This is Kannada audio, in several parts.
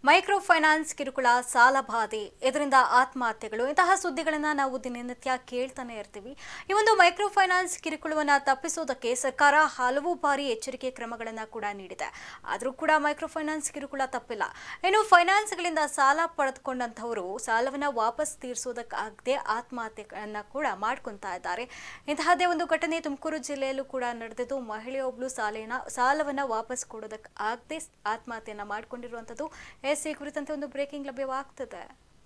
ಮೈಕ್ರೋ ಫೈನಾನ್ಸ್ ಕಿರುಕುಳ ಸಾಲ ಬಾಧೆ ಇದರಿಂದ ಆತ್ಮಹತ್ಯೆಗಳು ಇಂತಹ ಸುದ್ದಿಗಳನ್ನು ನಾವು ದಿನನಿತ್ಯ ಕೇಳ್ತಾನೆ ಇರ್ತೀವಿ ಈ ಒಂದು ಮೈಕ್ರೋ ಫೈನಾನ್ಸ್ ಕಿರುಕುಳವನ್ನು ತಪ್ಪಿಸೋದಕ್ಕೆ ಸರ್ಕಾರ ಹಲವು ಬಾರಿ ಎಚ್ಚರಿಕೆ ಕ್ರಮಗಳನ್ನು ಕೂಡ ನೀಡಿದೆ ಆದರೂ ಕೂಡ ಮೈಕ್ರೋ ಫೈನಾನ್ಸ್ ಕಿರುಕುಳ ತಪ್ಪಿಲ್ಲ ಇನ್ನು ಫೈನಾನ್ಸ್ಗಳಿಂದ ಸಾಲ ಪಡೆದುಕೊಂಡಂಥವರು ಸಾಲವನ್ನು ವಾಪಸ್ ತೀರಿಸೋದಕ್ಕಾಗದೆ ಆತ್ಮಹತ್ಯೆಗಳನ್ನು ಕೂಡ ಮಾಡ್ಕೊತಾ ಇದ್ದಾರೆ ಇಂತಹದ್ದೇ ಒಂದು ಘಟನೆ ತುಮಕೂರು ಜಿಲ್ಲೆಯಲ್ಲೂ ಕೂಡ ನಡೆದಿದ್ದು ಮಹಿಳೆಯೊಬ್ಬಳು ಸಾಲಿನ ಸಾಲವನ್ನು ವಾಪಸ್ ಕೊಡೋದಕ್ಕೆ ಆಗದೆ ಆತ್ಮಹತ್ಯೆಯನ್ನು ಮಾಡ್ಕೊಂಡಿರುವಂಥದ್ದು ಎಸ್ ಈ ಕುರಿತಂತೆ ಒಂದು ಬ್ರೇಕಿಂಗ್ ಲಭ್ಯವಾಗ್ತದೆ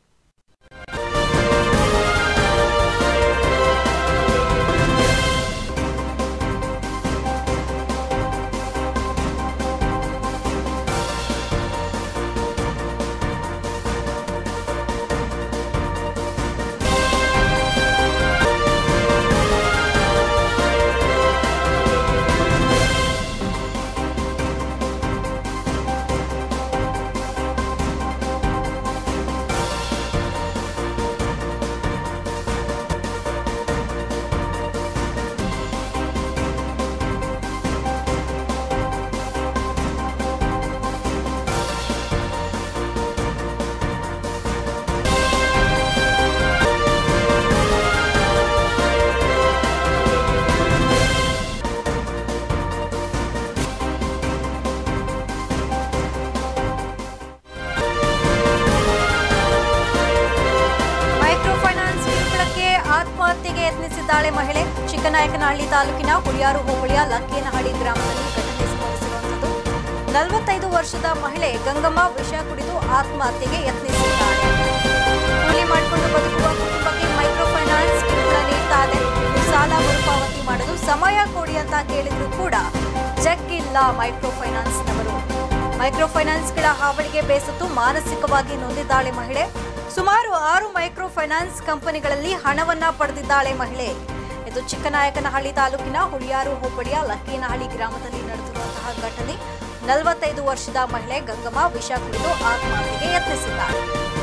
ಮೈಕ್ರೋ ಫೈನಾನ್ಸ್ ಕಿರುಕುಳಕ್ಕೆ ಆತ್ಮಹತ್ಯೆಗೆ ಯತ್ನಿಸಿದ್ದಾಳೆ ಮಹಿಳೆ ಚಿಕ್ಕನಾಯಕನಹಳ್ಳಿ ತಾಲೂಕಿನ ಹುಳಿಯಾರು ಹೋಬಳಿಯ ಲಕ್ಕೇನಹಳ್ಳಿ ಗ್ರಾಮದಲ್ಲಿ ಘಟನೆ ಸಂಭವಿಸಿರುವಂಥದ್ದು ನಲವತ್ತೈದು ವರ್ಷದ ಮಹಿಳೆ ಗಂಗಮ್ಮ ವಿಷ ಕುಡಿದು ಆತ್ಮಹತ್ಯೆಗೆ ಯತ್ನಿಸಿದ್ದಾಳೆ ಕೂಲಿ ಮಾಡಿಕೊಂಡು ಬದುಕುವ ಕುಟುಂಬಕ್ಕೆ ಮೈಕ್ರೋ ಫೈನಾನ್ಸ್ ಕಿರುಕುಳ ನೀಡ್ತಾ ಇದೆ ಇನ್ನು ಸಾಲ ಮರುಪಾವತಿ ಮಾಡಲು ಸಮಯ ಕೊಡಿ ಅಂತ ಕೇಳಿದ್ರು ಕೂಡ ಜಗ್ಗಿಲ್ಲ ಮೈಕ್ರೋ ಫೈನಾನ್ಸ್ನವರು ಮೈಕ್ರೋ ಫೈನಾನ್ಸ್ಗಳ ಹಾವಳಿಗೆ ಬೇಸತ್ತು ಮಾನಸಿಕವಾಗಿ ನೊಂದಿದ್ದಾಳೆ ಮಹಿಳೆ ಸುಮಾರು ಆರು ಮೈಕ್ರೋ ಫೈನಾನ್ಸ್ ಕಂಪನಿಗಳಲ್ಲಿ ಹಣವನ್ನ ಪಡೆದಿದ್ದಾಳೆ ಮಹಿಳೆ ಇದು ಚಿಕ್ಕನಾಯಕನಹಳ್ಳಿ ತಾಲೂಕಿನ ಹುಳಿಯಾರು ಹೋಬಳಿಯ ಲಕ್ಕೇನಹಳ್ಳಿ ಗ್ರಾಮದಲ್ಲಿ ನಡೆದಿರುವಂತಹ ಘಟನೆ ನಲವತ್ತೈದು ವರ್ಷದ ಮಹಿಳೆ ಗಂಗಮ್ಮ ವಿಷ ಕುಡಿದು ಆತ್ಮಹತ್ಯೆಗೆ ಯತ್ನಿಸಿದ್ದಾಳೆ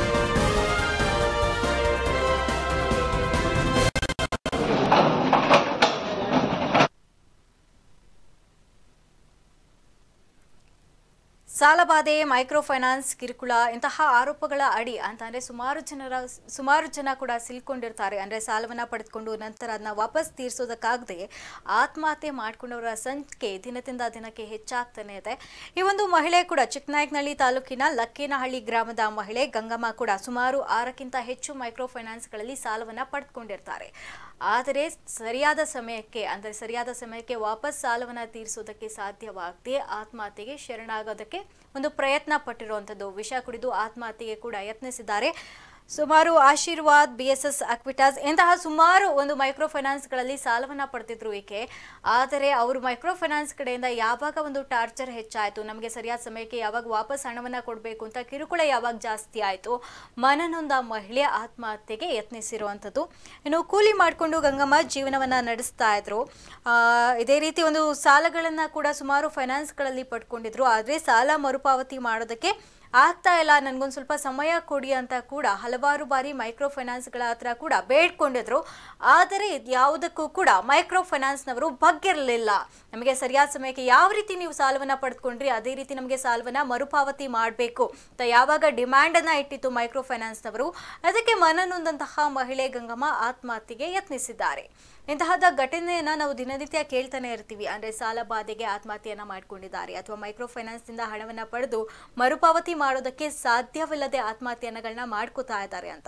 ಸಾಲಬಾಧೆ ಮೈಕ್ರೋ ಫೈನಾನ್ಸ್ ಕಿರುಕುಳ ಇಂತಹ ಆರೋಪಗಳ ಅಡಿ ಅಂತಂದ್ರೆ ಸುಮಾರು ಜನರ ಸುಮಾರು ಜನ ಕೂಡ ಸಿಲ್ಕೊಂಡಿರ್ತಾರೆ ಅಂದ್ರೆ ಸಾಲವನ್ನ ಪಡೆದುಕೊಂಡು ನಂತರ ಅದನ್ನ ವಾಪಸ್ ತೀರಿಸೋದಕ್ಕಾಗದೆ ಆತ್ಮಹತ್ಯೆ ಮಾಡ್ಕೊಂಡವರ ಸಂಖ್ಯೆ ದಿನದಿಂದ ದಿನಕ್ಕೆ ಹೆಚ್ಚಾಗ್ತಾನೆ ಇದೆ ಈ ಒಂದು ಮಹಿಳೆ ಕೂಡ ಚಿಕ್ಕನಾಯಕನಹಳ್ಳಿ ತಾಲೂಕಿನ ಲಕ್ಕೇನಹಳ್ಳಿ ಗ್ರಾಮದ ಮಹಿಳೆ ಗಂಗಮ್ಮ ಕೂಡ ಸುಮಾರು ಆರಕ್ಕಿಂತ ಹೆಚ್ಚು ಮೈಕ್ರೋ ಫೈನಾನ್ಸ್ಗಳಲ್ಲಿ ಸಾಲವನ್ನ ಪಡೆದುಕೊಂಡಿರ್ತಾರೆ ಆದರೆ ಸರಿಯಾದ ಸಮಯಕ್ಕೆ ಅಂದರೆ ಸರಿಯಾದ ಸಮಯಕ್ಕೆ ವಾಪಸ್ ಸಾಲವನ್ನು ತೀರಿಸೋದಕ್ಕೆ ಸಾಧ್ಯವಾಗದೆ ಆತ್ಮಹತ್ಯೆಗೆ ಶರಣಾಗೋದಕ್ಕೆ ಒಂದು ಪ್ರಯತ್ನ ಪಟ್ಟಿರುವಂಥದ್ದು ವಿಷ ಕುಡಿದು ಆತ್ಮಹತ್ಯೆಗೆ ಕೂಡ ಯತ್ನಿಸಿದ್ದಾರೆ ಸುಮಾರು Ashirwad B S S Equitas ಇಂತಹ ಸುಮಾರು ಒಂದು ಮೈಕ್ರೋ ಫೈನಾನ್ಸ್ಗಳಲ್ಲಿ ಸಾಲವನ್ನು ಪಡೆದಿದ್ರು ಈಕೆ ಆದರೆ ಅವರು ಮೈಕ್ರೋ ಫೈನಾನ್ಸ್ ಕಡೆಯಿಂದ ಯಾವಾಗ ಒಂದು ಟಾರ್ಚರ್ ಹೆಚ್ಚಾಯಿತು ನಮಗೆ ಸರಿಯಾದ ಸಮಯಕ್ಕೆ ಯಾವಾಗ ವಾಪಸ್ ಹಣವನ್ನು ಕೊಡಬೇಕು ಅಂತ ಕಿರುಕುಳ ಯಾವಾಗ ಜಾಸ್ತಿ ಆಯಿತು ಮನನೊಂದ ಮಹಿಳೆ ಆತ್ಮಹತ್ಯೆಗೆ ಯತ್ನಿಸಿರುವಂಥದ್ದು ಇನ್ನು ಕೂಲಿ ಮಾಡಿಕೊಂಡು ಗಂಗಮ್ಮ ಜೀವನವನ್ನು ನಡೆಸ್ತಾ ಇದ್ರು ಆ, ಇದೇ ರೀತಿ ಒಂದು ಸಾಲಗಳನ್ನು ಕೂಡ ಸುಮಾರು ಫೈನಾನ್ಸ್ಗಳಲ್ಲಿ ಪಡ್ಕೊಂಡಿದ್ರು ಆದರೆ ಸಾಲ ಮರುಪಾವತಿ ಮಾಡೋದಕ್ಕೆ ಆಗ್ತಾ ಇಲ್ಲ ನನಗೊಂದು ಸ್ವಲ್ಪ ಸಮಯ ಕೊಡಿ ಅಂತ ಕೂಡ ಹಲವಾರು ಬಾರಿ ಮೈಕ್ರೋ ಫೈನಾನ್ಸ್ಗಳ ಹತ್ರ ಕೂಡ ಬೇಡ್ಕೊಂಡಿದ್ರು ಆದರೆ ಇದ್ ಯಾವುದಕ್ಕೂ ಕೂಡ ಮೈಕ್ರೋ ಫೈನಾನ್ಸ್ನವರು ಬಗ್ಗಿರಲಿಲ್ಲ ನಮಗೆ ಸರಿಯಾದ ಸಮಯಕ್ಕೆ ಯಾವ ರೀತಿ ನೀವು ಸಾಲವನ್ನು ಪಡೆದುಕೊಂಡ್ರಿ ಅದೇ ರೀತಿ ನಮಗೆ ಸಾಲವನ್ನು ಮರುಪಾವತಿ ಮಾಡಬೇಕು ಅಂತ ಯಾವಾಗ ಡಿಮ್ಯಾಂಡನ್ನು ಇಟ್ಟಿತ್ತು ಮೈಕ್ರೋ ಫೈನಾನ್ಸ್ನವರು ಅದಕ್ಕೆ ಮನನೊಂದಂತಹ ಮಹಿಳೆ ಗಂಗಮ್ಮ ಆತ್ಮಹತ್ಯೆಗೆ ಯತ್ನಿಸಿದ್ದಾರೆ ಇಂತಹದ ಘಟನೆಯನ್ನ ನಾವು ದಿನನಿತ್ಯ ಕೇಳ್ತಾನೆ ಇರ್ತೀವಿ ಅಂದ್ರೆ ಸಾಲ ಬಾಧೆಗೆ ಆತ್ಮಹತ್ಯೆಯನ್ನ ಮಾಡ್ಕೊಂಡಿದ್ದಾರೆ ಅಥವಾ ಮೈಕ್ರೋ ಫೈನಾನ್ಸ್ನಿಂದ ಹಣವನ್ನ ಪಡೆದು ಮರುಪಾವತಿ ಮಾಡೋದಕ್ಕೆ ಸಾಧ್ಯವಿಲ್ಲದೆ ಆತ್ಮಹತ್ಯೆಗಳನ್ನ ಮಾಡ್ಕೋತಾ ಇದ್ದಾರೆ ಅಂತ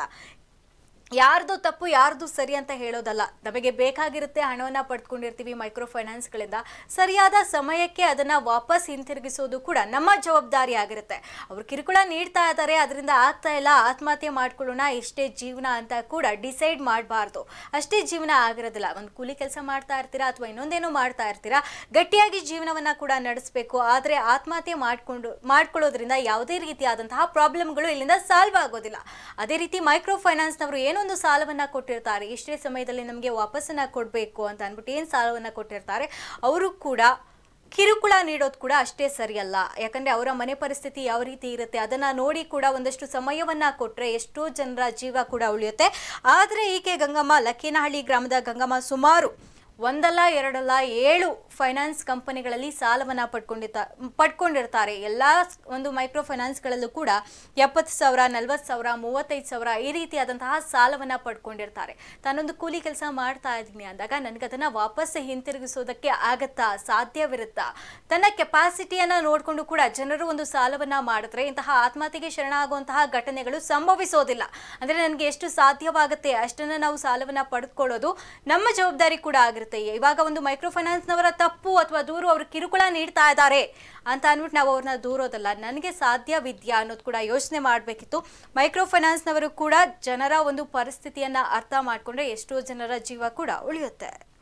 ಯಾರ್ದು ತಪ್ಪು ಯಾರ್ದು ಸರಿ ಅಂತ ಹೇಳೋದಲ್ಲ ನಮಗೆ ಬೇಕಾಗಿರುತ್ತೆ ಹಣವನ್ನು ಪಡ್ಕೊಂಡಿರ್ತೀವಿ ಮೈಕ್ರೋ ಫೈನಾನ್ಸ್ಗಳಿಂದ ಸರಿಯಾದ ಸಮಯಕ್ಕೆ ಅದನ್ನು ವಾಪಸ್ ಹಿಂತಿರುಗಿಸೋದು ಕೂಡ ನಮ್ಮ ಜವಾಬ್ದಾರಿ ಆಗಿರುತ್ತೆ ಅವ್ರು ಕಿರುಕುಳ ನೀಡ್ತಾ ಇದ್ದಾರೆ ಅದರಿಂದ ಆಗ್ತಾ ಇಲ್ಲ ಆತ್ಮಹತ್ಯೆ ಮಾಡ್ಕೊಳ್ಳೋಣ ಇಷ್ಟೇ ಜೀವನ ಅಂತ ಕೂಡ ಡಿಸೈಡ್ ಮಾಡಬಾರ್ದು ಅಷ್ಟೇ ಜೀವನ ಆಗಿರೋದಿಲ್ಲ ಒಂದು ಕೂಲಿ ಕೆಲಸ ಮಾಡ್ತಾ ಇರ್ತೀರಾ ಅಥವಾ ಇನ್ನೊಂದೇನೋ ಮಾಡ್ತಾ ಇರ್ತೀರಾ ಗಟ್ಟಿಯಾಗಿ ಜೀವನವನ್ನು ಕೂಡ ನಡೆಸಬೇಕು ಆದರೆ ಆತ್ಮಹತ್ಯೆ ಮಾಡಿಕೊಂಡು ಮಾಡ್ಕೊಳ್ಳೋದ್ರಿಂದ ಯಾವುದೇ ರೀತಿಯಾದಂತಹ ಪ್ರಾಬ್ಲಮ್ಗಳು ಇಲ್ಲಿಂದ ಸಾಲ್ವ್ ಆಗೋದಿಲ್ಲ ಅದೇ ರೀತಿ ಮೈಕ್ರೋ ಫೈನಾನ್ಸ್ನವರು ಏನೊಂದು ಸಾಲವನ್ನು ಕೊಟ್ಟಿರ್ತಾರೆ ಇಷ್ಟೇ ಸಮಯದಲ್ಲಿ ನಮಗೆ ವಾಪಸ್ಸನ್ನ ಕೊಡಬೇಕು ಅಂತ ಅಂದ್ಬಿಟ್ಟು ಏನು ಸಾಲವನ್ನು ಕೊಟ್ಟಿರ್ತಾರೆ ಅವರು ಕೂಡ ಕಿರುಕುಳ ನೀಡೋದು ಕೂಡ ಅಷ್ಟೇ ಸರಿಯಲ್ಲ ಯಾಕಂದ್ರೆ ಅವರ ಮನೆ ಪರಿಸ್ಥಿತಿ ಯಾವ ರೀತಿ ಇರುತ್ತೆ ಅದನ್ನ ನೋಡಿ ಕೂಡ ಒಂದಷ್ಟು ಸಮಯವನ್ನ ಕೊಟ್ರೆ ಎಷ್ಟೋ ಜನರ ಜೀವ ಕೂಡ ಉಳಿಯುತ್ತೆ ಆದರೆ ಈಕೆ ಗಂಗಮ್ಮ ಲಕ್ಕೇನಹಳ್ಳಿ ಗ್ರಾಮದ ಗಂಗಮ್ಮ ಸುಮಾರು ಒಂದಲ್ಲ ಎರಡಲ್ಲ ಏಳು ಫೈನಾನ್ಸ್ ಕಂಪನಿಗಳಲ್ಲಿ ಸಾಲವನ್ನ ಪಡ್ಕೊಂಡಿರ್ತ ಪಡ್ಕೊಂಡಿರ್ತಾರೆ ಎಲ್ಲ ಒಂದು ಮೈಕ್ರೋ ಫೈನಾನ್ಸ್ಗಳಲ್ಲೂ ಕೂಡ ಎಪ್ಪತ್ತು ಸಾವಿರ ನಲ್ವತ್ತು ಸಾವಿರ ಮೂವತ್ತೈದು ಸಾವಿರ ಈ ರೀತಿಯಾದಂತಹ ಸಾಲವನ್ನ ಪಡ್ಕೊಂಡಿರ್ತಾರೆ ತಾನೊಂದು ಕೂಲಿ ಕೆಲಸ ಮಾಡ್ತಾ ಇದ್ದೀನಿ ಅಂದಾಗ ನನಗೆ ಅದನ್ನ ವಾಪಸ್ ಹಿಂತಿರುಗಿಸೋದಕ್ಕೆ ಆಗತ್ತಾ ಸಾಧ್ಯವಿರುತ್ತಾ ತನ್ನ ಕೆಪಾಸಿಟಿಯನ್ನ ನೋಡಿಕೊಂಡು ಕೂಡ ಜನರು ಒಂದು ಸಾಲವನ್ನ ಮಾಡಿದ್ರೆ ಇಂತಹ ಆತ್ಮಹತ್ಯೆಗೆ ಶರಣಾಗುವಂತಹ ಘಟನೆಗಳು ಸಂಭವಿಸೋದಿಲ್ಲ ಅಂದ್ರೆ ನನಗೆ ಎಷ್ಟು ಸಾಧ್ಯವಾಗುತ್ತೆ ಅಷ್ಟನ್ನ ನಾವು ಸಾಲವನ್ನ ಪಡೆದುಕೊಳ್ಳೋದು ನಮ್ಮ ಜವಾಬ್ದಾರಿ ಕೂಡ ಆಗಿರುತ್ತೆ ಇವಾಗ ಒಂದು ಮೈಕ್ರೋ ಫೈನಾನ್ಸ್ನವರ ತಪ್ಪು ಅಥವಾ ದೂರು ಅವರು ಕಿರುಕುಳ ನೀಡ್ತಾ ಇದ್ದಾರೆ ಅಂತ ಅಂದ್ಬಿಟ್ಟು ನಾವು ಅವ್ರನ್ನ ದೂರೋದಲ್ಲ ನನಗೆ ಸಾಧ್ಯವಿದ್ಯಾ ಅನ್ನೋದು ಕೂಡ ಯೋಚನೆ ಮಾಡಬೇಕಿತ್ತು ಮೈಕ್ರೋ ಫೈನಾನ್ಸ್ನವರು ಕೂಡ ಜನರ ಒಂದು ಪರಿಸ್ಥಿತಿಯನ್ನ ಅರ್ಥ ಮಾಡಿಕೊಂಡ್ರೆ ಎಷ್ಟೋ ಜನರ ಜೀವ ಕೂಡ ಉಳಿಯುತ್ತೆ